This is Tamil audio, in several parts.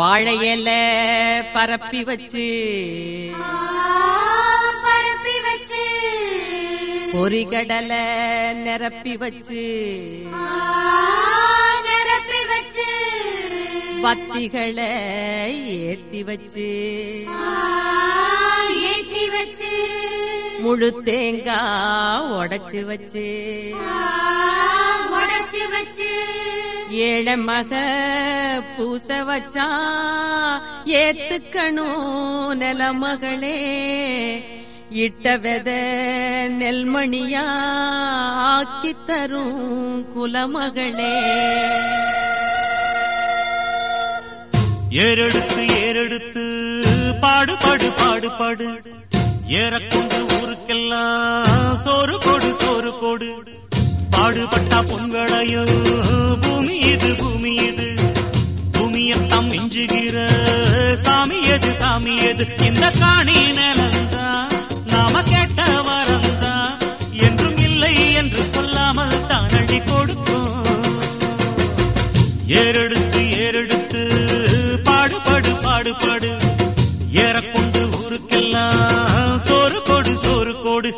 வாழையில பரப்பி வச்சு பரப்பி வச்சு பொறிகடலை நிரப்பி வச்சு நிரப்பி வச்சு வத்திகளை ஏத்தி வச்சு ஏத்தி வச்சு முழு தேங்காய் உடைச்சு வச்சு உடைச்சு வச்சு ஏழை மக பூச வச்சா ஏத்துக்கணும் நிலமகளே இட்ட வெத நெல்மணியா ஆக்கி தரும் குலமகளே ஏறெடுத்து ஏறெடுத்து பாடு பாடு பாடு பாடு ஏறக்கொண்டு ஊருக்கெல்லாம் சோறு கொடு சோறு கொடு பாடுபட்டா பொங்கலையோ பூமி இது பூமி இது பூமியத்தாம் மிஞ்சுகிற சாமி எது சாமி எது இந்த காணி நிலந்தான் நாம கேட்ட வரந்தா என்றும் இல்லை என்று சொல்லாமல் தான் அழி கொடுக்கும் ஏறெடுத்து ஏறெடுத்து பாடுபடு பாடுபடு ஏறக்கொண்டு ஊருக்கெல்லாம் சோறு கொடு சோறு கொடு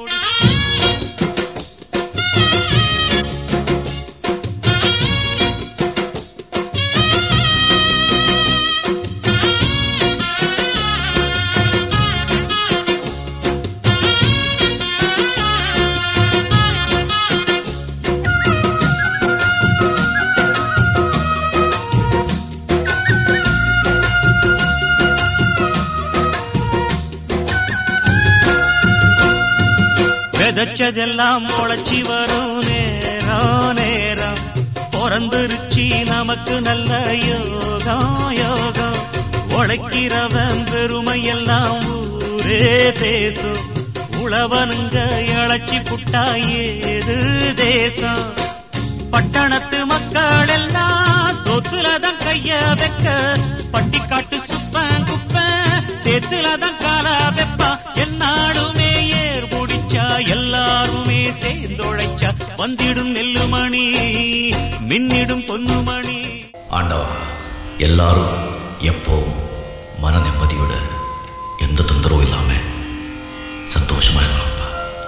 விதைச்சதெல்லாம் முளைச்சி வரும் நேரம் நேரம் பிறந்துருச்சி நமக்கு நல்ல யோகம் யோகம் உழைக்கிறவன் பெருமையெல்லாம் ஊரே பேசும் உழவனுங்க இழைச்சி புட்டா ஏது தேசம் பட்டணத்து மக்கள் எல்லாம் சொத்துலதான் கைய வைக்க பட்டிக்காட்டு சுப்பன் குப்பன் சேத்துலதான் கால வெப்பா என்னாலுமே ஏர் முடிச்சா எல்லாருமே சேர்ந்தொழைச்சா வந்திடும் நெல்லுமணி மின்னிடும் பொன்னுமணி ஆண்டவா எல்லாரும் எப்போவும் மன நிம்மதியோட எந்த தொந்தரவும் இல்லாம சந்தோஷமா இருக்கணும்ப்பா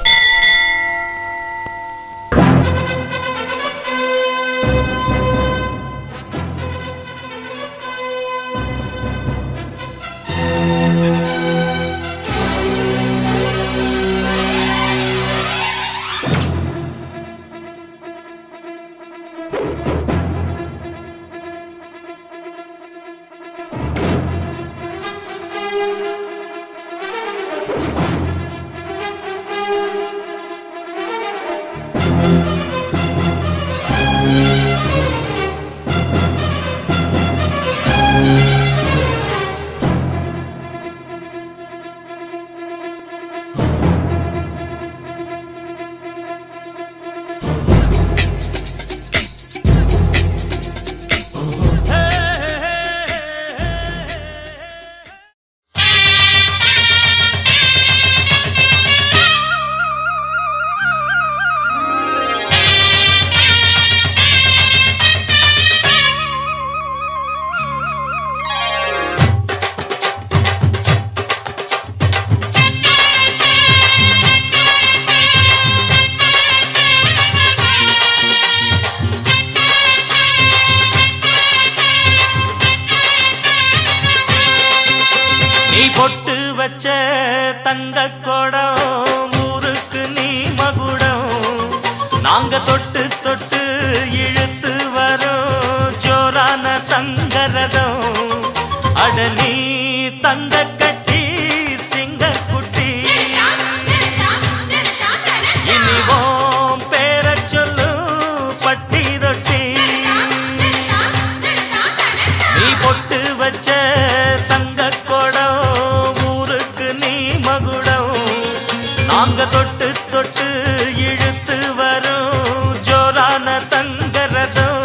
நீ பொட்டு வச்ச தங்க குடம் ஊருக்கு நீ மகுடம் நாங்க தொட்டு தொட்டு இழுத்து வரோம் ஜோரான தங்கரதம் அட நீ தங்க கட்டி சிங்க குட்டி இனிவோம் பேர சொல்லு பட்டி ரொட்டி நீ பொட்டு வச்ச தங்க குடம் ஊருக்கு நீ மகுடம் நாங்க தொட்டு தொட்டு இழுத்து வரோம் ஜோரான தங்கரதம்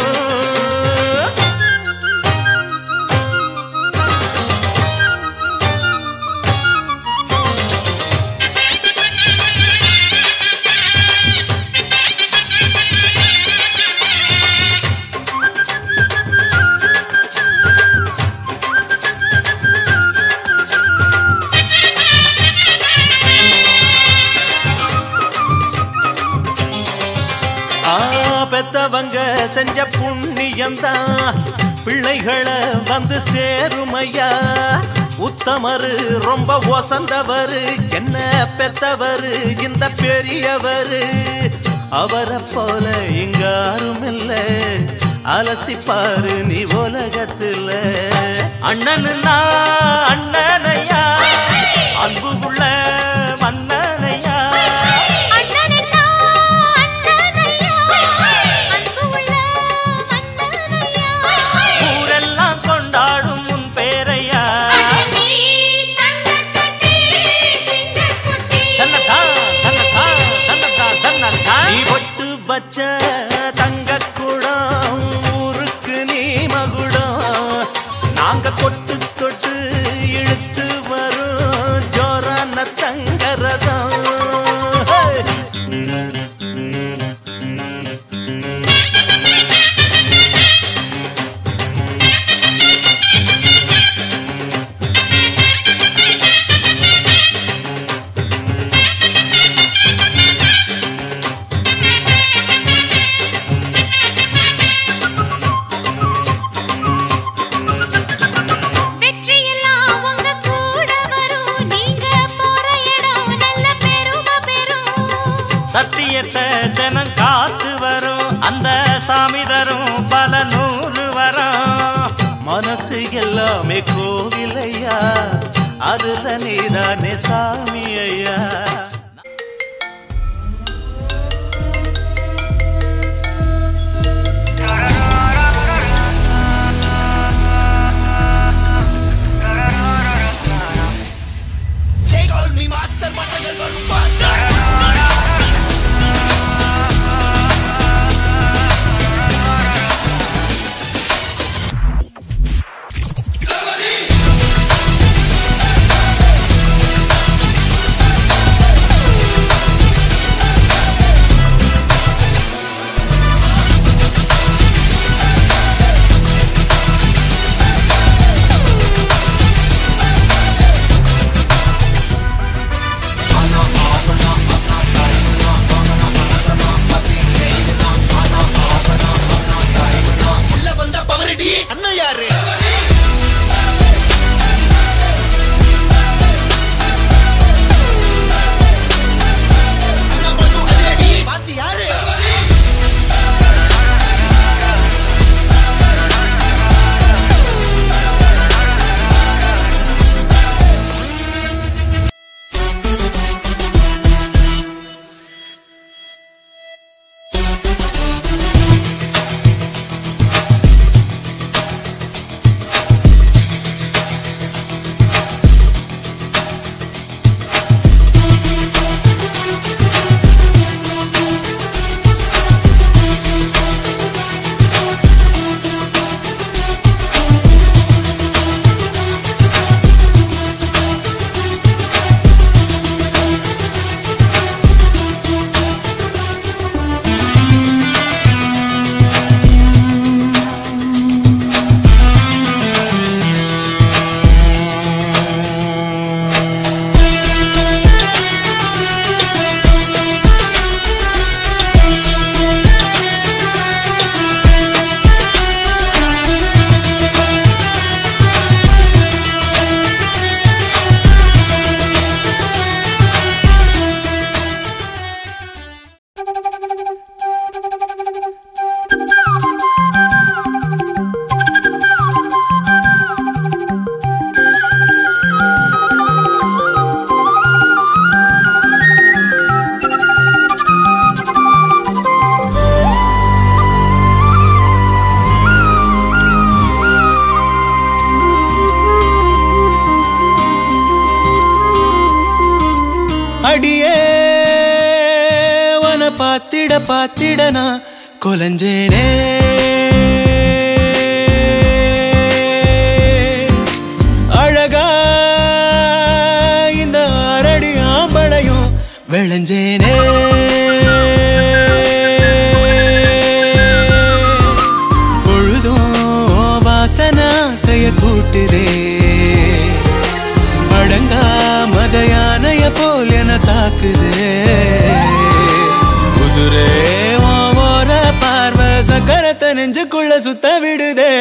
பெத்தவங்க செஞ்ச புண்ணியம்தான் பிள்ளைகளை வந்து சேருமையா உத்தமரு ரொம்ப ஒசந்தவரு என்ன பெத்தவரு இந்த பெரியவரு அவரை போல இங்க யாரும் இல்ல அலசிப்பாரு நீ உலகத்துல அண்ணனுன்னா அண்ணனையா அன்பு உள்ள மன்னனையா அண்ணனையா அண்ணனையா அன்பு உள்ள மன்னனையா ஊரெல்லாம் கொண்டாடும் உன் பேரையா நீ தங்கக்கட்டி சிங்கக்குட்டி தன்னதா தன்னதா தன்னதா தன்னதா நீ பொட்டு வச்ச தங்க குடம் ஊருக்கு நீ மகுடம் நாங்க தொட்டு தொட்டு இழுத்து வரும் ஜோரான தங்கரதம் Hey! வெற்றியெல்லாம் உங்க கூட வரும் நீங்க போற இடம் நல்ல பெருமை பெறும் சத்தியத்தை தினம் காத்து வரும் அந்த சாமி தரும் பல நூறு வரும் மனசு எல்லாமே கோவிலையா அதுல நீதானே சாமி ஐயா They call me master, but I go faster. உள்ள வந்தா பவரடி அண்ணன் யாரு அண்ணா பண்ணு அதடி பாத்து யாரு அடியே வன பாத்திட பாத்திட நான் கொலஞ்சேனே அழகா இந்த அரடி ஆம்பளையும் விளைஞ்சேனே பொழுதும் வாசனா செய்ய கூட்டுதே அடங்கா மத யானைய போல் என தாக்குதே உசுரே ஓர பார்வை சுத்த விடுதே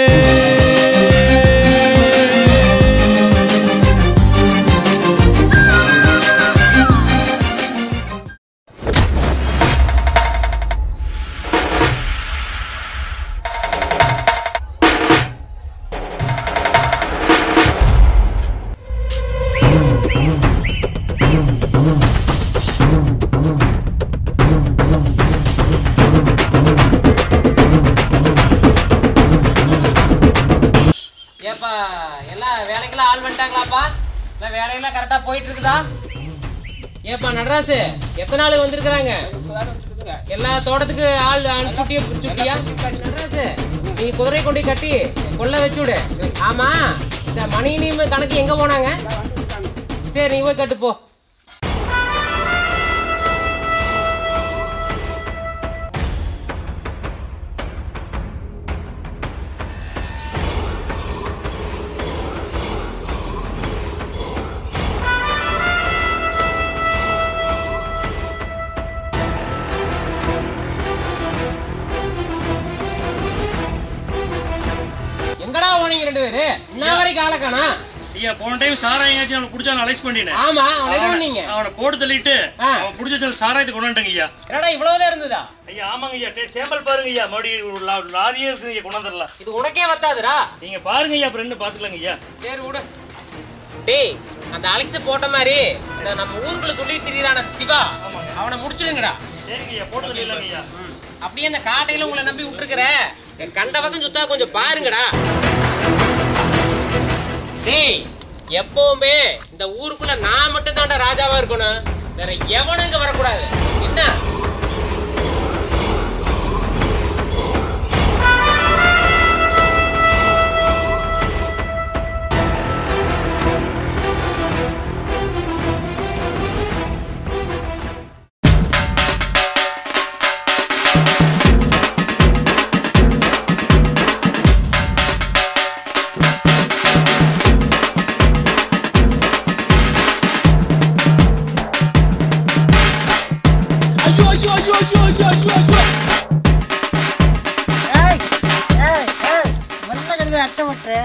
ஏப்பா எல்லாம் வேலைக்கெல்லாம் ஆள் வந்துட்டாங்களாப்பா எல்லாம் வேலையெல்லாம் கரெக்டாக போயிட்டு இருக்குதா ஏப்பா நடராசு எத்தனை ஆளு வந்திருக்கிறாங்க எல்லா தோட்டத்துக்கு ஆள் சுட்டிய சுட்டியா நடராசு நீ குதிரை கொண்டு போய் கட்டி கொள்ள வச்சு விடு ஆமா இந்த மணி நீம கணக்கு எங்க போனாங்க சரி நீ போய் கட்டு போ எங்கடா போனீங்க ரெண்டு பேரு இன்ன வரைக்கும் ஆளை காணா ஐயா போன டைம் சாராயங்காச்சும் அவனை பிடிச்சா அலைஸ் பண்ணினேன் ஆமா அவனை என்ன பண்ணீங்க அவனை போட்டு தள்ளிட்டு ஆ. அவன் பிடிச்ச வச்ச சாராயத்தை கொண்டு வந்துட்டேங்க ஐயா என்னடா இவ்வளவுதான் இருந்ததா ஐயா ஆமாங்க ஐயா டே சேம்பல் பாருங்க ஐயா மறுபடியும் ஒரு லா- லாரியே இருக்குது ஐயா கொண்டு வந்துடலாம் இது உனக்கே வத்தாதுடா நீங்க பாருங்க ஐயா அப்புறம் என்ன பாத்துக்கலாங்க ஐயா சரி விடு டேய் அந்த அலெக்ஸ் போட்ட மாதிரி இந்த நம்ம ஊருக்குள்ள துள்ளிட்டு திரியிறான அந்த சிவா அவனை முடிச்சிடுங்கடா சரிங்க ஐயா போட்டு தள்ளிடலாங்க ஐயா ம். அப்படியே அந்த காட்டையில உங்களை நம்பி விட்டுருக்கிற என் கண்ட பக்கம் சுத்தா கொஞ்சம் பாருங்கடா டேய் எப்பவுமே இந்த ஊருக்குள்ள நான் மட்டும் தான்டா ராஜாவா இருக்கணும் வேற எவனும் இங்க வரக்கூடாது என்ன ஐயோ ஐயோ ஐயோ ஐயோ ஐயோ ஐயோ ஐயோ ஏய் ஏய் ஏய் நல்ல கழுவி அச்சப்பட்டு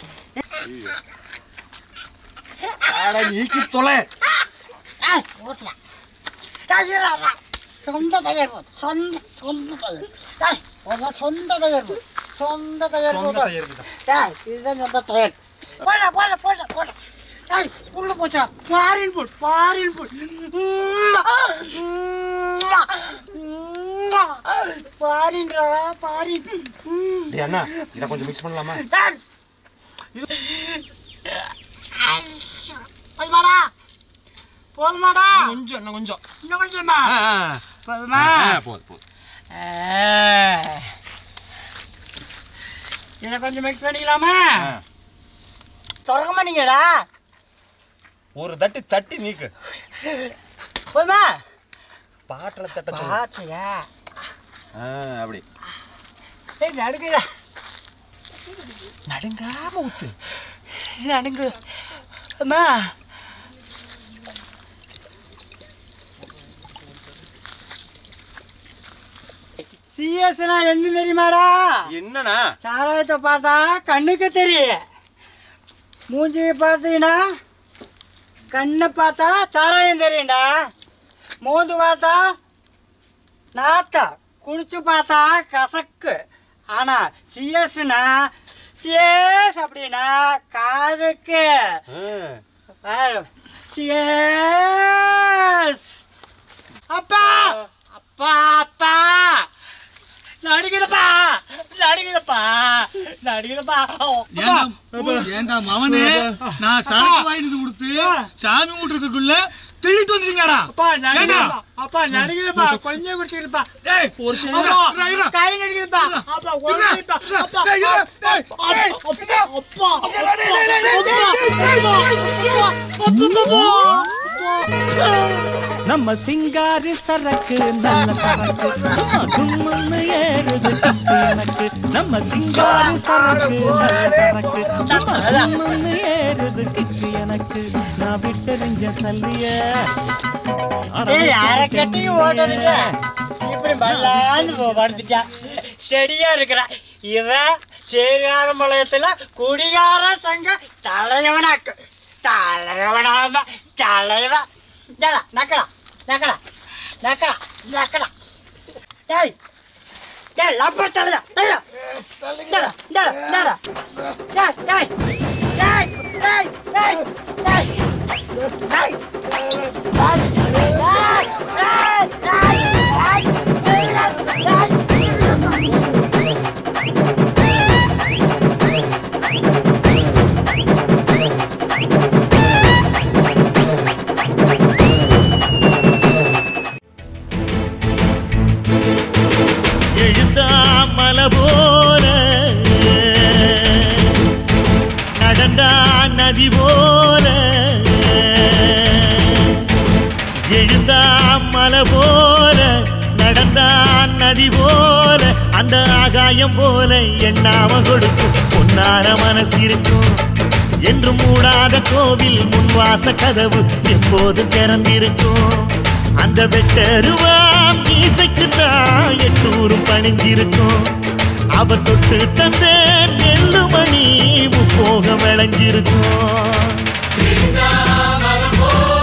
அட நீக்கி தொலை ஏய் ஊட்டலாம் ராஜிரா சொந்த தயார் போது சொந்த சொந்த தயார் ஏய் ஒரு சொந்த தயார் போது சொந்த தயார் சொந்த போது தயார் போதா? ஏய் இதுதான் சொந்த தயார் போடா போடா போடா போடா ஏய் உள்ள போச்சா பாரின் போட் பாரின் போட் பாரின்டா பாரின் டேய் அண்ணா இத கொஞ்சம் மிக்ஸ் பண்ணலாமா ஏய் போதுமாடா போதுமாடா கொஞ்சம் இன்னும் கொஞ்சம் இன்னும் கொஞ்சமா ஆ, ஆ, போதுமா ஆ, ஆ, போதும் போதும் இதை கொஞ்சம் மிக்ஸ் பண்ணிக்கலாமா ஆ. திறக்க மாட்டீங்கடா ஒரு தட்டி தட்டி நீக்கு போதுமா பாட்டில் தட்ட சொல்லு பாட்டியா ஆ, அப்படி ஏய் நடுங்குடா நடுங்காம ஊத்து நடுங்கு அம்மா சிஎஸ்னா என்ன தெரியுமாடா என்னண்ணா சாராயத்தை பார்த்தா கண்ணுக்கு தெரியும் மூஞ்சியை பார்த்தீங்கன்னா கண்ணை பார்த்தா சாராயம் தெரியும்டா மூந்து பார்த்தா நாத்தா குடிச்சு பார்த்தா கசக்கு ஆனா சிஎஸ்னா சிஎஸ் அப்படின்னா காதுக்கு பாரு. சிஎஸ் அப்பா அப்பா அப்பா நடிக்குதுப்பா நடிக்குதுப்பா நடிக்குதுப்பா ஏண்டா மவனே நான் சரக்கு வாங்கிட்டு கொடுத்து சாமி மூட்டுறதுக்குள்ள திருட்டு வந்துட்டீங்கடா அப்பா நடிக்குதுப்பா அப்பா நடிக்குதுப்பா கொஞ்சம் குடிச்சுக்கிட்டுப்பா ஏய் ஒரு இருடா, இருடா, இருடா. கை நடிக்குதுப்பா அப்பா ஒழுங்குப்பா அப்பா டேய், இருடா, டேய், அப்பா அப்பா நம்ம சிங்காரி சரக்கு நல்ல சரக்கு சும்மா தும்முன்னு ஏறுது கிக்கு எனக்கு நம்ம சிங்காரி சரக்கு நல்ல சரக்கு சும்மா தும்முன்னு ஏறுது கிக்கு எனக்கு நான் விட்டறிஞ்ச சல்லிய ஏய் அரை கட்டிக்கு ஓட்டுறீங்க இப்படி பல்லாந்து படுத்துட்டா செடியா இருக்கிறா இவன் சேகாரம்பாளையத்துல குடிகார சங்க தலைவனாக்கு தலைவனாம தலைவன் டேடா, நக்கடா நக்கடா நக்கடா நக்கடா டேய் டேய் லப்பர் தலையா டேய் டேடா டேடா டேடா டேய் டேய் டேய் டேய் டேய் டேய் டேய் டேய் எழுந்தா மலை போல நடந்தா நதி போல எழுந்தா மலை போல நடந்தா நதி போல அந்த ஆகாயம் போல எண்ணாம கொடுக்கும் பொன்னார மனசு இருக்கும் என்று மூடாத கோவில் முன்வாச கதவு எப்போதும் திறந்திருக்கும் அந்த வெட்டருவாம் இசைக்கு தான் எட்டூரும் பணிஞ்சிருக்கும் அவ தொட்டு தந்த நெல்லு மணி முப்போக விளைஞ்சிருக்கும் மரம் போல